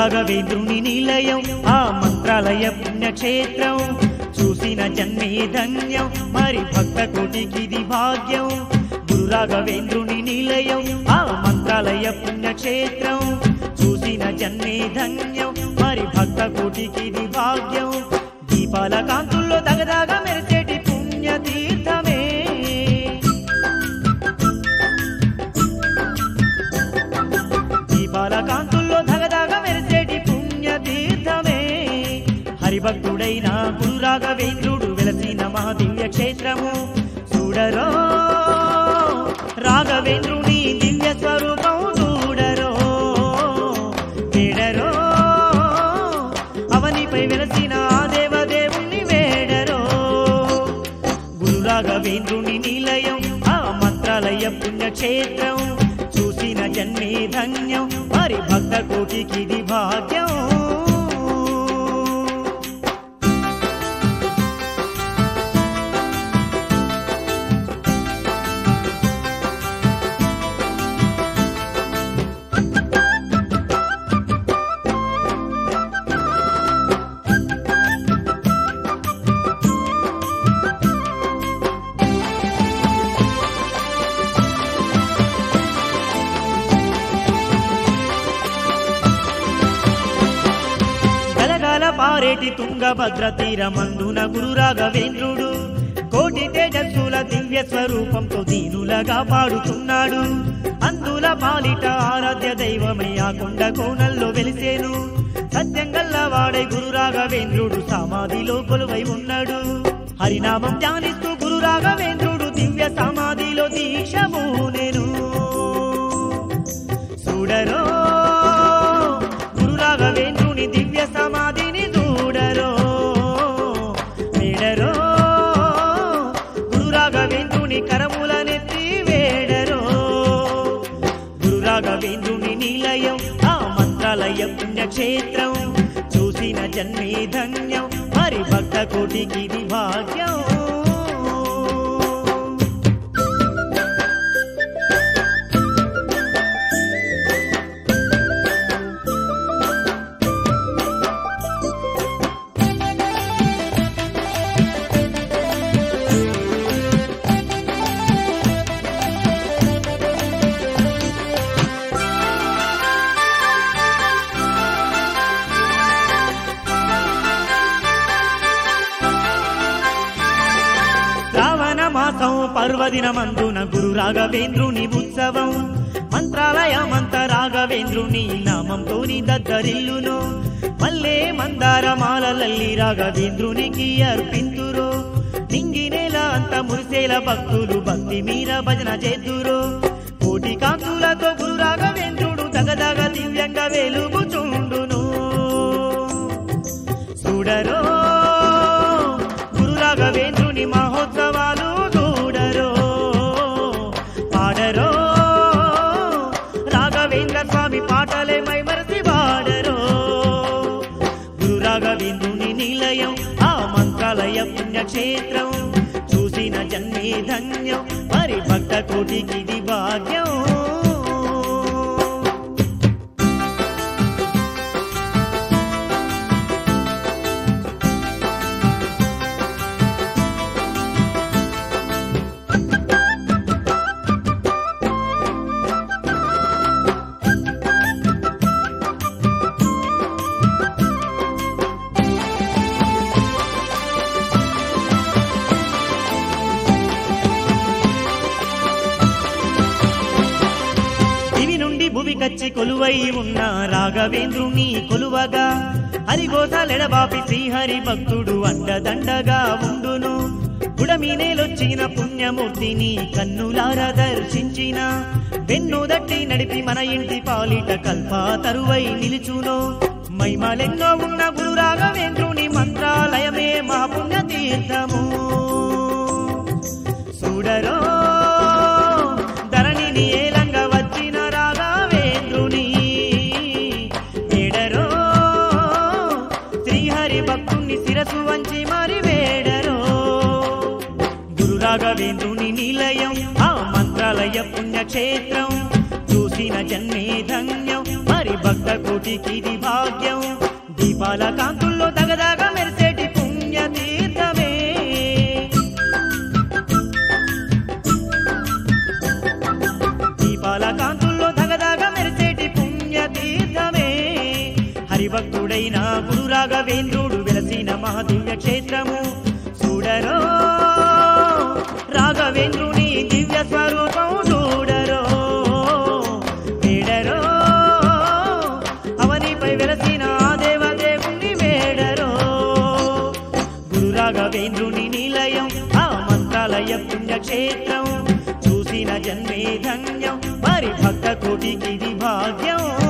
రాఘవేంద్రుని నిలయం ఆ మంత్రాలయ పుణ్యక్షేత్రం చూసిన జన్మే ధన్యం మరి భక్త కోటికిది భాగ్యం గురు రాఘవేంద్రుని నిలయం ఆ మంత్రాలయ పుణ్యక్షేత్రం చూసిన జన్మే ధన్యం మరి భక్త కోటికిది భాగ్యం దీపాల కాంతుల్లో దగదగ మెరిసేటి పుణ్య తీర్థమే దీపాల కాంతుల్లో ధగధగ మెరిసేటి పుణ్య తీర్థమే హరిభక్తుడైన గురు రాఘవేంద్రుడు వెలసిన మహాదివ్య క్షేత్రము చూడరో రాఘవేంద్రుని దివ్య స్వరూపం చూడరో వేడరో అవనిపై వెలసిన ఆ దేవదేవుణ్ణి వేడరో గురు రాఘవేంద్రుని నిలయం ఆ మంత్రాలయ పుణ్యక్షేత్రం చూసిన జన్మే ధన్యం మరి భక్త కోటికిది భాగ్యం గలగల పారేటి తుంగభద్ర తీరమందున గురు రాఘవేంద్రుడు కోటి తేజస్సుల దివ్య స్వరూపంతో దీనులగా పాడుతున్నాడు అందుల పాలిట ఆరాధ్య దైవమై ఆ కొండ కోణల్లో వెలిసేను సత్యంగల్ల వాడై గురు రాఘవేంద్రుడు సమాధిలో కొలువై ఉన్నాడు హరినామం ధ్యానిస్తూ గురు రాఘవేంద్రుడు దివ్య సమాధిలో దీక్షమూనెను చూడరో గురు రాఘవేంద్రుని దివ్య సమాధిని చూడరో వేడరో గురు రాఘవేంద్రుని కరములనెత్తి వేడరో గురు రాఘవేంద్రుని నిలయం ఆ మంత్రాలయ పుణ్యక్షేత్రం చూసిన జన్మే ధన్యం మరి భక్త కోటికిది భాగ్యం శ్రావణ మాసం పర్వదినమందున గురు రాఘవేంద్రుని ఉత్సవం మంత్రాలయమంత రాఘవేంద్రుని నామంతోని దద్దరిల్లును మల్లే మందార మాలలల్లి రాఘవేంద్రునికి అర్పింతురు నింగి నేల అంత మురిసేల భక్తులు భక్తి మీర భజన చేద్దురు కోటి కాంతులతో గురు రాఘవేంద్రుడు దగదగ దివ్యంగా వెలుగుచుండును చూడరో గురు రాఘవేంద్రుని మహోత్సవాలు చూడరో పాడరో రాఘవేంద్ర స్వామి పాటలే మైమరసి పాడరో గురు రాఘవేంద్రుని నిలయం ఆ మంత్రాలయ పుణ్యక్షేత్రం చూసిన జన్మే ధన్యం మరి భక్త కోటికిది భాగ్యం దివి నుండి భువి కచ్చి కొలువై ఉన్న రాఘవేంద్రుని కొలువగా హరిగోసాలెడబాపి శ్రీహరి భక్తుడు అండదండగా ఉండును గుడమీనేలొచ్చిన పుణ్యమూర్తిని కన్నులార దర్శించిన వెన్ను దట్టి నడిపి మన ఇంటి పాలిట కల్ప తరువై నిలుచును మైమలెన్నో ఉన్న గురు రాఘవేంద్రుని మంత్రాలయమే మా పుణ్య తీర్థము చూడరో ధరణిని ఏలంగా వచ్చిన రాఘవేంద్రుని వేడరో శ్రీహరి భక్తుని శిరసు వంచి మరి వేడరో గురు రాఘవేంద్రుని నిలయం ఆ మంత్రాలయ పుణ్యక్షేత్రం చూసిన జన్మే ధన్యం మరి మరి భక్త కోటికి ఇది భాగ్యం దీపాల కాంతుల్లో దగదగ మెరిసేటి పుణ్య తీర్థమే దీపాల కాంతుల్లో దగదగ మెరిసేటి పుణ్య తీర్థమే హరిభక్తుడైన గురు రాఘవేంద్రుడు వెలసిన మహదివ్య క్షేత్రము చూడరో రాఘవేంద్రుని దివ్య స్వరూపం చూడరో వేడరో అవనిపై వెలసిన ఆ దేవదేవుని వేడరో గురు రాఘవేంద్రుని నిలయం ఆ మంత్రాలయ పుణ్యక్షేత్రం చూసిన జన్మే ధన్యం మరి భక్త కోటికి ఇది భాగ్యం